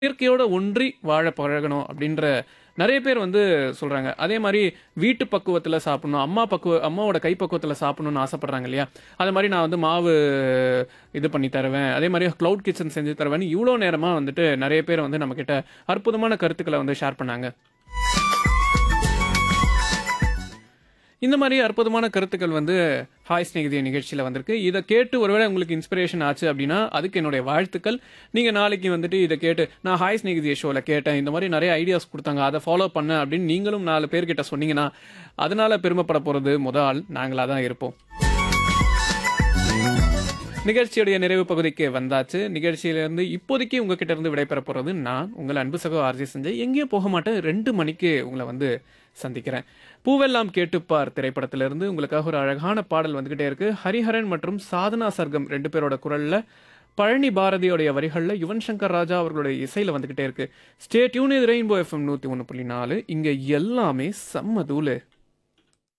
இயற்கையோட ஒன்றி வாழ பழகணும் அப்படின்ற நிறைய பேர் வந்து சொல்றாங்க அதே மாதிரி வீட்டு பக்குவத்துல சாப்பிடணும் அம்மா பக்குவ அம்மாவோட கை பக்குவத்துல சாப்பிடணும்னு ஆசைப்படுறாங்க இல்லையா அது மாதிரி நான் வந்து மாவு இது பண்ணி தருவேன் அதே மாதிரி க்ளவுட் கிச்சன் செஞ்சு தருவேன் இவ்வளோ நேரமா வந்துட்டு நிறைய பேர் வந்து நம்ம கிட்ட அற்புதமான கருத்துக்களை வந்து ஷேர் பண்ணாங்க இந்த மாதிரி அற்புதமான கருத்துக்கள் வந்து ஹாய் ஸ்நேகிதிய நிகழ்ச்சியில் வந்திருக்கு இதை கேட்டு ஒருவேளை உங்களுக்கு இன்ஸ்பிரேஷன் ஆச்சு அப்படின்னா அதுக்கு என்னுடைய வாழ்த்துக்கள் நீங்கள் நாளைக்கு வந்துட்டு இதை கேட்டு நான் ஹாய் ஸ்நேகிதிய ஷோவில் கேட்டேன் இந்த மாதிரி நிறைய ஐடியாஸ் கொடுத்தாங்க அதை ஃபாலோ பண்ண அப்படின்னு நீங்களும் நாலு பேர்கிட்ட சொன்னீங்கன்னா அதனால பெருமைப்பட போகிறது முத ஆள் நாங்களாக தான் இருப்போம் நிகழ்ச்சியுடைய நிறைவு பகுதிக்கு வந்தாச்சு நிகழ்ச்சியிலிருந்து இப்போதைக்கு உங்ககிட்ட இருந்து விடைபெற போறது நான் உங்கள் அன்பு சகோ ஆர்ஜி செஞ்சேன் எங்கேயும் போக மாட்டேன் ரெண்டு மணிக்கு உங்களை வந்து சந்திக்கிறேன் பூவெல்லாம் கேட்டுப்பார் திரைப்படத்திலிருந்து உங்களுக்காக ஒரு அழகான பாடல் வந்துகிட்டே இருக்கு ஹரிஹரன் மற்றும் சாதனா சர்க்கம் ரெண்டு பேரோட குரல்ல பழனி பாரதியோடைய வரிகளில் யுவன் சங்கர் ராஜா அவர்களுடைய இசையில் வந்துகிட்டே இருக்கு ஸ்டே டியூன் இது ரெயின்போ எஃப்எம் நூற்றி ஒன்று புள்ளி நாலு இங்கே எல்லாமே செம்ம தூளு